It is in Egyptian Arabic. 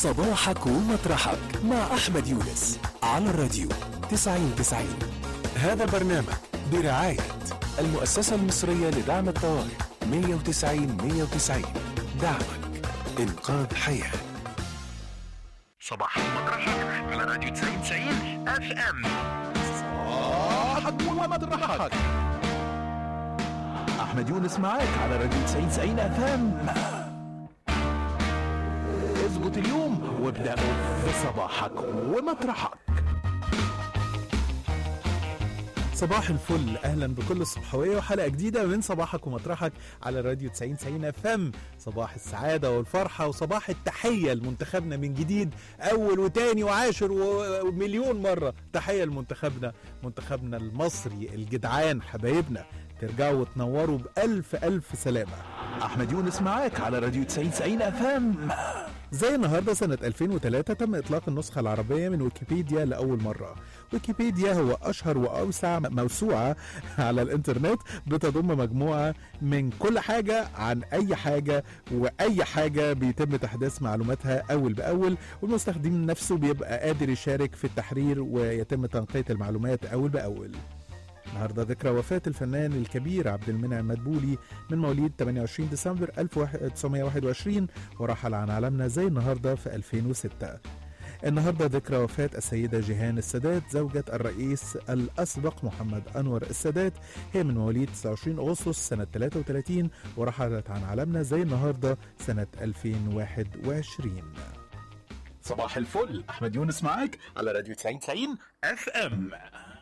صباحك ومطرحك مع أحمد يونس على الراديو 90 90 هذا البرنامج برعاية المؤسسة المصرية لدعم الطوارئ 190 190 دعمك إنقاذ حياة صباح مطرحك على راديو 90 90 اف ام صباحك ومطرحك احمد يونس معاك على راديو 90 90 اف ام اظبط اليوم وابدا بصباحك ومطرحك صباح الفل اهلا بكل الصبحويه وحلقه جديده من صباحك ومطرحك على راديو 90 90 اف ام صباح السعاده والفرحه وصباح التحيه لمنتخبنا من جديد اول وتاني وعاشر ومليون مره تحيه لمنتخبنا منتخبنا المصري الجدعان حبايبنا ترجعوا وتنوروا بألف ألف سلامة احمد يونس معاك على راديو 90 90 اف ام زي النهاردة سنة 2003 تم إطلاق النسخة العربية من ويكيبيديا لأول مرة ويكيبيديا هو أشهر وأوسع موسوعة على الإنترنت بتضم مجموعة من كل حاجة عن أي حاجة وأي حاجة بيتم تحديث معلوماتها أول بأول والمستخدم نفسه بيبقى قادر يشارك في التحرير ويتم تنقية المعلومات أول بأول النهارده ذكرى وفاة الفنان الكبير عبد المنعم مدبولي من مواليد 28 ديسمبر 1921 ورحل عن عالمنا زي النهارده في 2006. النهارده ذكرى وفاة السيدة جيهان السادات زوجة الرئيس الأسبق محمد أنور السادات هي من مواليد 29 أغسطس سنة 33 ورحلت عن عالمنا زي النهارده سنة 2021. صباح الفل احمد يونس معاك على راديو 90 90 اف ام